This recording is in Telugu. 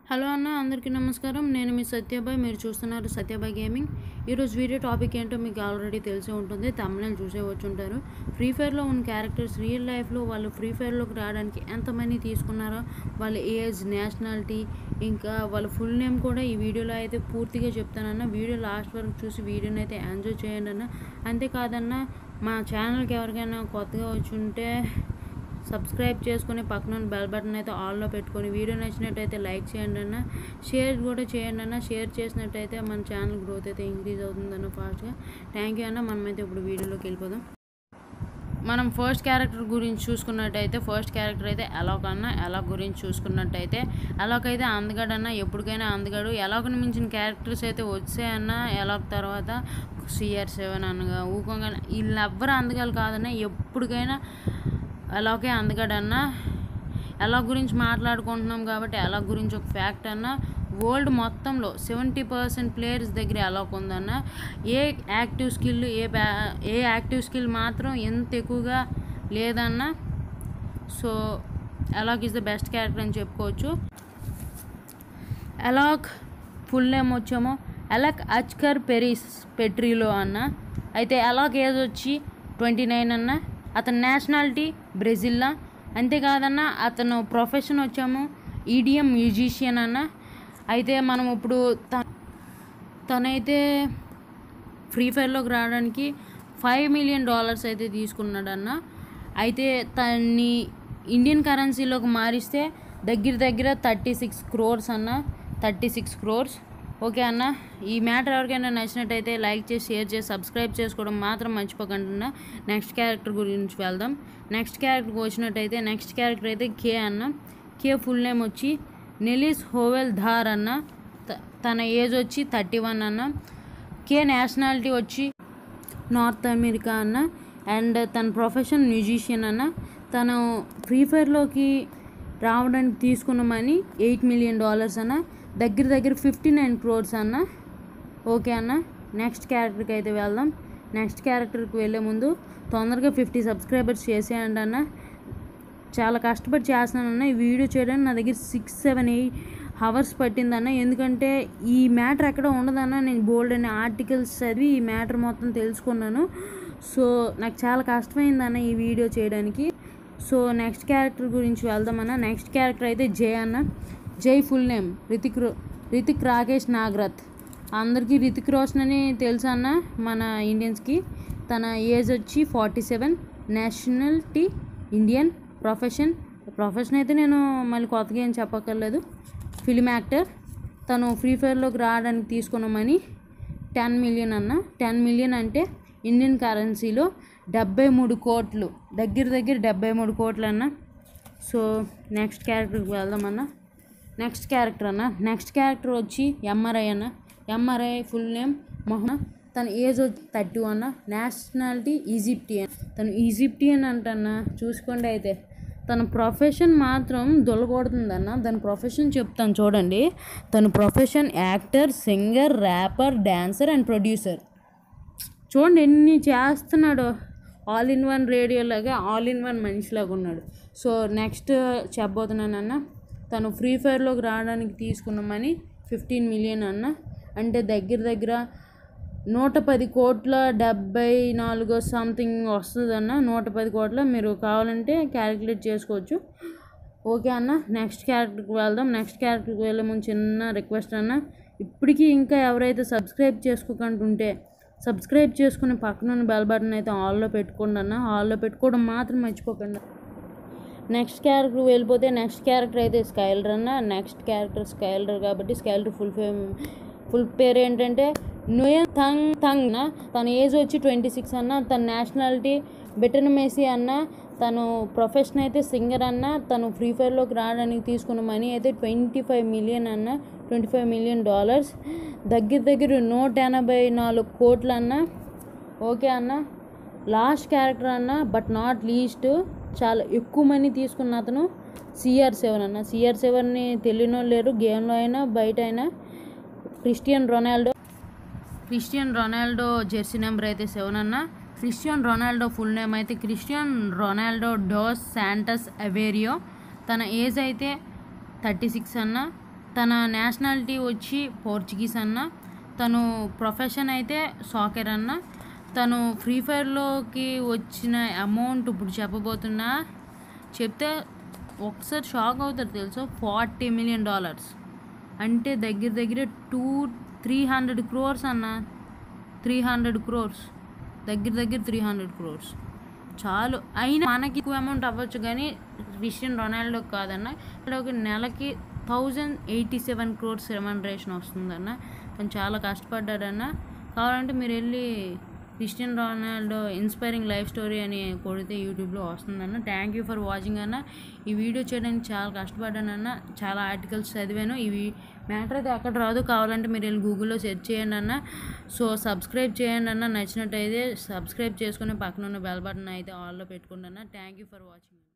హలో అన్న అందరికీ నమస్కారం నేను మీ సత్యబాయ్ మీరు చూస్తున్నారు సత్యబాయ్ గేమింగ్ ఈరోజు వీడియో టాపిక్ ఏంటో మీకు ఆల్రెడీ తెలిసే ఉంటుంది తమిళ చూసే వచ్చుంటారు ఫ్రీ ఫైర్లో ఉన్న క్యారెక్టర్స్ రియల్ లైఫ్లో వాళ్ళు ఫ్రీ ఫైర్లోకి రావడానికి ఎంతమంది తీసుకున్నారో వాళ్ళ ఏజ్ నేషనాలిటీ ఇంకా వాళ్ళ ఫుల్ నేమ్ కూడా ఈ వీడియోలో అయితే పూర్తిగా చెప్తానన్న వీడియో లాస్ట్ వరకు చూసి వీడియోని అయితే ఎంజాయ్ చేయండి అన్న అంతేకాదన్న మా ఛానల్కి ఎవరికైనా కొత్తగా వచ్చి ఉంటే సబ్స్క్రైబ్ చేసుకొని పక్కన బెల్ బటన్ అయితే ఆల్లో పెట్టుకొని వీడియో నచ్చినట్టయితే లైక్ చేయండి అన్న షేర్ కూడా చేయండి అన్న షేర్ చేసినట్టయితే మన ఛానల్ గ్రోత్ అయితే ఇంక్రీజ్ అవుతుందన్న ఫాస్ట్గా థ్యాంక్ యూ అన్న మనమైతే ఇప్పుడు వీడియోలోకి వెళ్ళిపోదాం మనం ఫస్ట్ క్యారెక్టర్ గురించి చూసుకున్నట్టయితే ఫస్ట్ క్యారెక్టర్ అయితే ఎలాక్ అన్న ఎలాక్ గురించి చూసుకున్నట్టయితే ఎలాక్ అయితే అందగాడు అన్న ఎప్పటికైనా అందగాడు ఎలాక్ని మించిన క్యారెక్టర్స్ అయితే వచ్చాయన్న ఎలాక్ తర్వాత సిఆర్ సెవెన్ అనగా ఊకంగా వీళ్ళు ఎవ్వరు అందగాలు కాదన్న ఎప్పటికైనా అలాగే అందగాడన్న ఎలా గురించి మాట్లాడుకుంటున్నాం కాబట్టి ఎలా గురించి ఒక ఫ్యాక్ట్ అన్న వరల్డ్ మొత్తంలో సెవెంటీ పర్సెంట్ ప్లేయర్స్ దగ్గర ఎలా ఉందన్న ఏ యాక్టివ్ స్కిల్ ఏ బ్యా ఏ యాక్టివ్ స్కిల్ మాత్రం ఎంత ఎక్కువగా లేదన్న so Alok is the best character అని చెప్పుకోవచ్చు ఎలాక్ ఫుల్ నేమ్ వచ్చామో ఎలక్ అచ్కర్ పెరిస్ పెట్రీలో అన్న అయితే ఎలాక్ ఏజ్ వచ్చి ట్వంటీ నైన్ అన్న అతని నేషనాలిటీ బ్రెజిల్లా అంతేకాదన్న అతను ప్రొఫెషన్ వచ్చాము ఈడిఎం మ్యూజిషియన్ అన్న అయితే మనం ఇప్పుడు త తనైతే ఫ్రీ ఫైర్లోకి రావడానికి ఫైవ్ మిలియన్ డాలర్స్ అయితే తీసుకున్నాడన్న అయితే తన్ని ఇండియన్ కరెన్సీలోకి మారిస్తే దగ్గర దగ్గర థర్టీ సిక్స్ క్రోర్స్ అన్న థర్టీ సిక్స్ క్రోర్స్ ఓకే అన్న ఈ మ్యాటర్ ఎవరికైనా నచ్చినట్టయితే లైక్ చేసి షేర్ చేసి సబ్స్క్రైబ్ చేసుకోవడం మాత్రం మర్చిపోకండి అన్న నెక్స్ట్ క్యారెక్టర్ గురించి వెళ్దాం నెక్స్ట్ క్యారెక్టర్కి వచ్చినట్టయితే నెక్స్ట్ క్యారెక్టర్ అయితే కే అన్న కే ఫుల్ నేమ్ వచ్చి నెలిస్ హోవెల్ ధార్ అన్న త- తన ఏజ్ వచ్చి థర్టీ వన్ అన్న కే నేషనాలిటీ వచ్చి నార్త్ అమెరికా అన్న అండ్ తన ప్రొఫెషన్ మ్యూజిషియన్ అన్న తను ఫ్రీ ఫైర్లోకి రావడానికి తీసుకున్న మనీ ఎయిట్ మిలియన్ డాలర్స్ అన్న దగ్గర దగ్గర ఫిఫ్టీ నైన్ క్రోర్స్ అన్న ఓకే అన్న నెక్స్ట్ క్యారెక్టర్కి అయితే వెళ్దాం నెక్స్ట్ క్యారెక్టర్కి వెళ్ళే ముందు తొందరగా ఫిఫ్టీ సబ్స్క్రైబర్స్ చేసేయండి అన్న చాలా కష్టపడి చేస్తున్నానన్న ఈ వీడియో చేయడానికి నా దగ్గర సిక్స్ సెవెన్ ఎయిట్ హవర్స్ పట్టిందన్న ఎందుకంటే ఈ మ్యాటర్ ఎక్కడ ఉండదన్న నేను బోల్డ్ అనే ఆర్టికల్స్ చదివి ఈ మ్యాటర్ మొత్తం తెలుసుకున్నాను సో నాకు చాలా కష్టమైందన్న ఈ వీడియో చేయడానికి సో నెక్స్ట్ క్యారెక్టర్ గురించి వెళ్దామన్న నెక్స్ట్ క్యారెక్టర్ అయితే జై అన్న జై ఫుల్ నేమ్ రితిక్ రో- రితిక్ రాకేష్ నాగరత్ అందరికీ రితిక్ రోషన్ అని తెలుసు అన్న మన ఇండియన్స్కి తన ఏజ్ వచ్చి forty seven nationality Indian profession profession అయితే నేను మళ్ళీ కొత్తగా ఏం చెప్పక్కర్లేదు ఫిలిం యాక్టర్ తను ఫ్రీ ఫైర్లోకి రావడానికి తీసుకున్న మనీ టెన్ మిలియన్ అన్న టెన్ మిలియన్ అంటే ఇండియన్ కరెన్సీలో డెబ్బై మూడు కోట్లు దగ్గర దగ్గర డెబ్బై మూడు కోట్లు అన్న సో నెక్స్ట్ క్యారెక్టర్కి వెళ్దామన్నా నెక్స్ట్ క్యారెక్టర్ అన్న నెక్స్ట్ క్యారెక్టర్ వచ్చి ఎంఆర్ఐ అన్న ఎంఆర్ఐ ఫుల్ నేమ్ మొహమ్మద్ తన ఏజ్ వచ్చి థర్టీ అన్న నేషనాలిటీ ఈజిప్టియన్ తను ఈజిప్టియన్ అంటన్న చూసుకోండి అయితే తన ప్రొఫెషన్ మాత్రం దొలగొడుతుందన్న దాని ప్రొఫెషన్ చెప్తాను చూడండి తన profession actor singer rapper dancer and producer చూడండి ఎన్ని చేస్తున్నాడో ఆల్ ఇన్ వన్ రేడియో లాగా ఆల్ ఇన్ వన్ మనిషిలాగా ఉన్నాడు సో నెక్స్ట్ చెప్పబోతున్నానన్న తను ఫ్రీ ఫైర్లోకి రావడానికి తీసుకున్న మనీ ఫిఫ్టీన్ మిలియన్ అన్న అంటే దగ్గర దగ్గర నూట పది కోట్ల డెబ్బై నాలుగో సంథింగ్ వస్తుందన్న నూట పది కోట్ల మీరు కావాలంటే క్యాలిక్యులేట్ చేసుకోవచ్చు ఓకే అన్న నెక్స్ట్ క్యారెక్టర్కి వెళ్దాం నెక్స్ట్ క్యారెక్టర్కి వెళ్ళే ముందు చిన్న రిక్వెస్ట్ అన్న ఇప్పటికీ ఇంకా ఎవరైతే సబ్స్క్రైబ్ చేసుకోకుండా ఉంటే సబ్స్క్రైబ్ చేసుకుని పక్కన ఉన్న బెల్ బటన్ అయితే ఆల్లో పెట్టుకోండి అన్న ఆల్లో పెట్టుకోవడం మాత్రం మర్చిపోకండి నెక్స్ట్ క్యారెక్టర్ వెళ్ళిపోతే నెక్స్ట్ క్యారెక్టర్ అయితే స్కైలర్ అన్న నెక్స్ట్ క్యారెక్టర్ స్కైలర్ కాబట్టి స్కైలర్ ఫుల్ ఫేమ్ ఫుల్ పేరు ఏంటంటే నుయన్ థంగ్ థంగ్ నా తన ఏజ్ వచ్చి ట్వంటీ సిక్స్ అన్న తన నేషనాలిటీ బెటన్ మెస్సీ అన్న తను ప్రొఫెషన్ అయితే సింగర్ అన్న తను ఫ్రీ ఫైర్లోకి రావడానికి తీసుకున్న మనీ అయితే ట్వంటీ ఫైవ్ మిలియన్ అన్న ట్వంటీ ఫైవ్ మిలియన్ డాలర్స్ దగ్గర దగ్గర నూట ఎనభై నాలుగు కోట్లు అన్న ఓకే అన్న లాస్ట్ క్యారెక్టర్ అన్న బట్ నాట్ లీస్ట్ చాలా ఎక్కువ మనీ తీసుకున్న అతను సిఆర్ సెవెన్ అన్న సిఆర్ సెవెన్ని తెలియని వాళ్ళు లేరు గేమ్లో అయినా బయట అయినా Cristiano Ronaldo Cristiano Ronaldo jersey number అయితే సెవెన్ అన్న క్రిస్టియన్ రొనాల్డో ఫుల్ నేమ్ అయితే Cristiano Ronaldo dos Santos Aveiro తన ఏజ్ అయితే థర్టీ సిక్స్ అన్న తన నేషనాలిటీ వచ్చి పోర్చుగీస్ అన్న తను ప్రొఫెషన్ అయితే సాకెర్ అన్న తను ఫ్రీ ఫైర్లోకి వచ్చిన అమౌంట్ ఇప్పుడు చెప్పబోతున్నా చెప్తే ఒకసారి షాక్ అవుతారు తెలుసా ఫార్టీ మిలియన్ డాలర్స్ అంటే దగ్గర దగ్గర టూ త్రీ హండ్రెడ్ క్రోర్స్ అన్న త్రీ హండ్రెడ్ క్రోర్స్ దగ్గర దగ్గర త్రీ హండ్రెడ్ క్రోర్స్ చాలు అయినా మనకి ఎక్కువ అమౌంట్ అవ్వచ్చు కానీ క్రిస్టియన్ రొనాల్డో కాదన్న ఇక్కడ ఒక నెలకి thousand eighty seven crores remuneration వస్తుందన్న తను చాలా కష్టపడ్డాడన్న కావాలంటే మీరు వెళ్ళి Cristiano Ronaldo inspiring life story అని కొడితే యూట్యూబ్లో వస్తుందన్న థ్యాంక్ యూ ఫర్ వాచింగ్ అన్న ఈ వీడియో చేయడానికి చాలా కష్టపడ్డానన్న చాలా ఆర్టికల్స్ చదివాను ఇవి మ్యాటర్ అయితే ఎక్కడ రాదు కావాలంటే మీరు వెళ్ళి గూగుల్లో సెర్చ్ చేయండి అన్న సో సబ్స్క్రైబ్ చేయండి అన్న నచ్చినట్టయితే సబ్స్క్రైబ్ చేసుకుని పక్కన ఉన్న బెల్ బటన్ అయితే ఆల్లో పెట్టుకోండి అన్న థ్యాంక్ యూ ఫర్ వాచింగ్